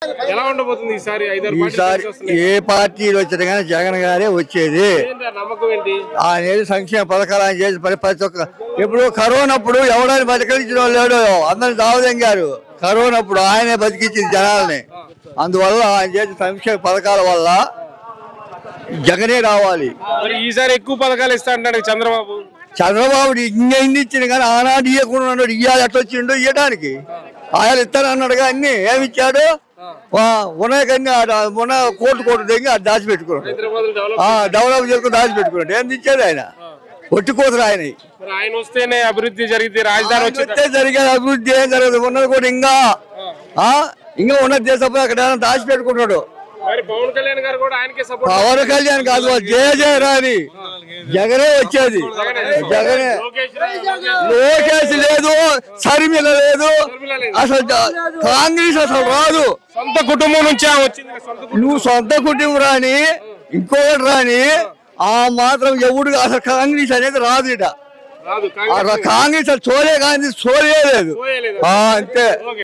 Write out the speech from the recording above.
ఎలా ఉండబోతుంది ఈసారి ఐదారు పార్టీలు ఈసారి కలిసి వస్తున్నాయి. ఏ పార్టీలు వచ్చినా కానీ జగన్ గారే వచ్చేది ఏంటి ఆ నమ్మకం ఏంటి ఆయన ఏది సంక్షేమ పథకాలు ఆయన చేసి పరి ప్రతి ఒక్క ఇప్పుడు కరోనా అప్పుడు ఎవడని బతికించిన వాళ్ళు లేడు అందరిని దావదెంగారు కరోనా అప్పుడు ఆయనే బతికించింది జనాల్ని అందువల్ల ఆయన చేసిన సంక్షేమ పథకాల వల్ల జగనే రావాలి మరి ఈసారి ఎక్కువ పథకాలు ఇస్తా అంటాడు చంద్రబాబు చంద్రబాబు ఇంకా ఇన్ని ఇచ్చింది కానీ ఆనాడు ఇవ్వకుండా ఉన్నాడు ఇయ్యాలి ఎట్లా వచ్చిండో ఇవ్వడానికి ఆయన ఇస్తాను అన్నాడుగా అన్ని ఏమి ఇచ్చాడు ఉన్నాయి కానీ మొన్న కోట్లు కోట్లు దగ్గర అది దాచిపెట్టుకున్నాడు హైదరాబాద్ డెవలప్ ఆ, డెవలప్ చేసుకుని దాచిపెట్టుకున్నాడు ఏం ఇచ్చేది ఆయన ఒట్టి కోతురు ఆయన మరి ఆయన వస్తేనే అభివృద్ధి జరిగితే రాజధాని వచ్చింది వస్తే జరిగే అభివృద్ధి ఏం జరగదు ఉన్నది కూడా ఇంకా ఆ, ఇంకా ఉన్నది చేసప్పుడు అక్కడ ఏమైనా దాచిపెట్టుకుంటాడు మరి పవన్ కళ్యాణ్ గారు కూడా ఆయనకే సపోర్ట్ పవన్ కళ్యాణ్ కాదు వాళ్ళు జయ జయ రాని జగనే వచ్చేది జగనే లోకేష్ లేదు షర్మిల లేదు అసలు జ- కాంగ్రెస్ అసలు రాదు సొంత కుటుంబం నుంచి ఆమె వచ్చింది కదా, సొంత కుటుంబం. నువ్వు సొంత కుటుంబం రాని ఇంకొకటి రాని ఆ మాత్రం ఎవడు అసలు కాంగ్రెస్ అనేది రాదు ఇట రాదు ఆ కాంగ్రెస్ అసలు చోలే కాంగ్రెస్ చోలే లేదు పోయేలేదు ఆ, అంతే ఓకే